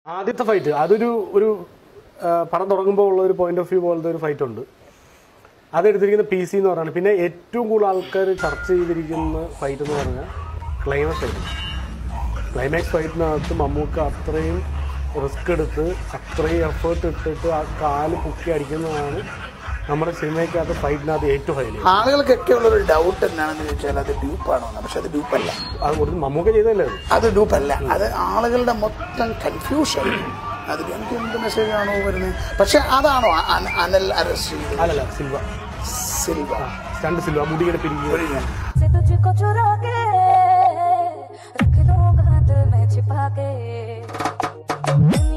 ആദ്യത്തെ ഫൈറ്റ് അതൊരു ഒരു ആ, പടം തുടങ്ങുമ്പോൾ ഉള്ള ഒരു പോയിന്റ് ഓഫ് വ്യൂ പോലത്തെ ഒരു ഫൈറ്റ് ഉണ്ട് അതെടുത്തിരിക്കുന്ന പി സി എന്ന് പറയുന്നത് പിന്നെ ഏറ്റവും കൂടുതൽ ആൾക്കാർ ചർച്ച ചെയ്തിരിക്കുന്ന ഫൈറ്റ് എന്ന് പറഞ്ഞാൽ ക്ലൈമാക്സ് ഫൈറ്റ് ക്ലൈമാക്സ് ഫൈറ്റിനകത്ത് മമ്മൂക്ക അത്രയും റിസ്ക് എടുത്ത് അത്രയും എഫേർട്ട് ഇട്ടിട്ട് ആ കാല് പൊക്കി അടിക്കുന്നതാണ് നമ്മുടെ സിനിമയ്ക്കകത്ത് ഫൈറ്റിനകത്ത് ഏറ്റവും ഹൈലൈറ്റ് ആളുകൾക്കൊക്കെ ഉള്ള ഒരു ഡൗട്ട് എന്താണെന്ന് ചോദിച്ചാൽ അത് ഡ്യൂപ്പാണോ എന്ന് പക്ഷെ അത് ഡ്യൂപ്പല്ല അത് ഒരു മമ്മൂക്ക ചെയ്തല്ലേ അത് അത് ഡ്യൂപ്പല്ല അത് ആളുകളുടെ മൊത്തം കൺഫ്യൂഷൻ അത് എനിക്ക് എന്ത് മെസ്സേജ് ആണോ വരുന്നത് പക്ഷെ അതാണോ അന- അനൽ അറസ്റ്റ് ചെയ്തത് അല്ലല്ല സിൽവ സിൽവ രണ്ട് സിൽവ മുടിയുടെ പിരിക്കുക ഒഴിഞ്ഞ से तुझको चुरा के रख लूंगा दिल में छिपा के